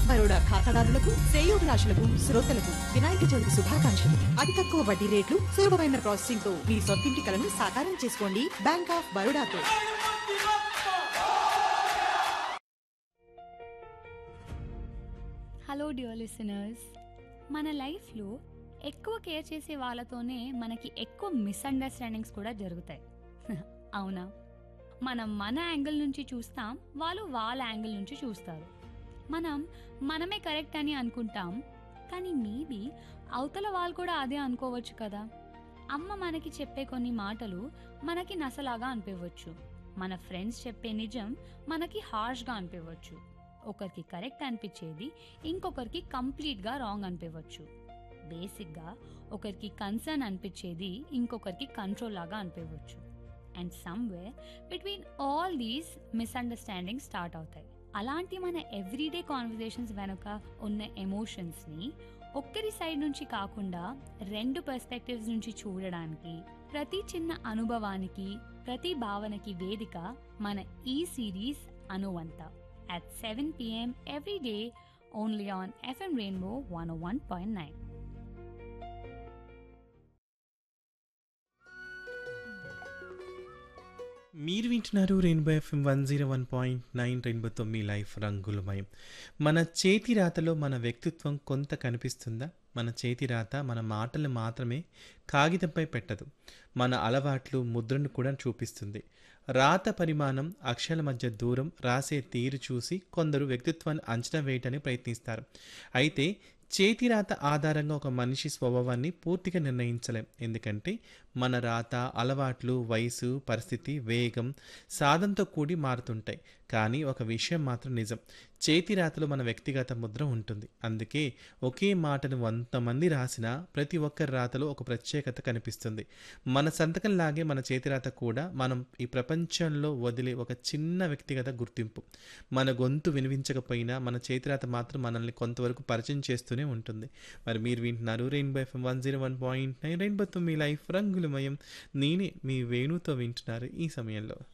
బరోడా ఖాతాదారులకు శ్రేయోభిలాషులకు శ్రోతలకు వినాయక చవితి శుభాకాంక్షలు అతి తక్కువ వడ్డీ రేట్లు సులభమైన ప్రాసెసింగ్ తో మీ సొంతింటి కలను సాకారం చేసుకోండి బ్యాంక్ ఆఫ్ బరోడాతో హలో డియర్ లిసనర్స్ మన లైఫ్లో ఎక్కువ కేర్ చేసే వాళ్ళతోనే మనకి ఎక్కువ మిస్అండర్స్టాండింగ్స్ కూడా జరుగుతాయి అవునా మనం మన యాంగిల్ నుంచి చూస్తాం వాళ్ళు వాళ్ళ యాంగిల్ నుంచి చూస్తారు మనం మనమే కరెక్ట్ అని అనుకుంటాం కానీ మేబీ అవతల వాళ్ళు కూడా అదే అనుకోవచ్చు కదా అమ్మ మనకి చెప్పే కొన్ని మాటలు మనకి నసలాగా అనిపించవచ్చు మన ఫ్రెండ్స్ చెప్పే నిజం మనకి హార్ష్గా అనిపించవచ్చు ఒకరికి కరెక్ట్ అనిపించేది ఇంకొకరికి కంప్లీట్గా రాంగ్ అనిపించవచ్చు బేసిక్గా ఒకరికి కన్సర్న్ అనిపించేది ఇంకొకరికి కంట్రోల్ లాగా అనిపించవచ్చు and somewhere between all these misunderstanding start అవుతాయి అలాంటి మన ఎవ్రీడే కాన్వర్జేషన్స్ వెనుక ఉన్న ఎమోషన్స్ని ఒక్కరి సైడ్ నుంచి కాకుండా రెండు పర్స్పెక్టివ్స్ నుంచి చూడడానికి ప్రతి చిన్న అనుభవానికి ప్రతి భావనకి వేదిక మన ఈ సిరీస్ అనువంత at 7 p.m. every day only on FM Rainbow 101.9. మీరు వింటున్నారు Rainbow FM one zero one point nine రెయిన్బోతో మీ లైఫ్ రంగులమయం మన చేతి రాతలో మన వ్యక్తిత్వం కొంత కనిపిస్తుందా మన చేతి రాత మన మాటలు మాత్రమే కాగితంపై పెట్టదు మన అలవాట్లు ముద్రను కూడా చూపిస్తుంది రాత పరిమాణం అక్షరాల మధ్య దూరం రాసే తీరు చూసి కొందరు వ్యక్తిత్వాన్ని అంచనా వేయటానికి ప్రయత్నిస్తారు అయితే చేతి రాత ఆధారంగా ఒక మనిషి స్వభావాన్ని పూర్తిగా నిర్ణయించలేం ఎందుకంటే మన రాత అలవాట్లు వయసు పరిస్థితి వేగం సాధనతో కూడి మారుతుంటాయి కానీ ఒక విషయం మాత్రం నిజం చేతి రాతలో మన వ్యక్తిగత ముద్ర ఉంటుంది అందుకే ఒకే మాటను వంతమంది రాసినా ప్రతి ఒక్కరి రాతలో ఒక ప్రత్యేకత కనిపిస్తుంది మన సంతకం లాగే మన చేతి రాత కూడా మనం ఈ ప్రపంచంలో వదిలే ఒక చిన్న వ్యక్తిగత గుర్తింపు మన గొంతు వినిపించకపోయినా మన చేతిరాత మాత్రం మనల్ని కొంతవరకు పరిచయం చేస్తూనే ఉంటుంది మరి మీరు వింటున్నారు Rainbow FM one zero one point nine రెయిన్బోతో మీ లైఫ్ రంగులమయం నేనే మీ వేణుతో వింటున్నారు ఈ సమయంలో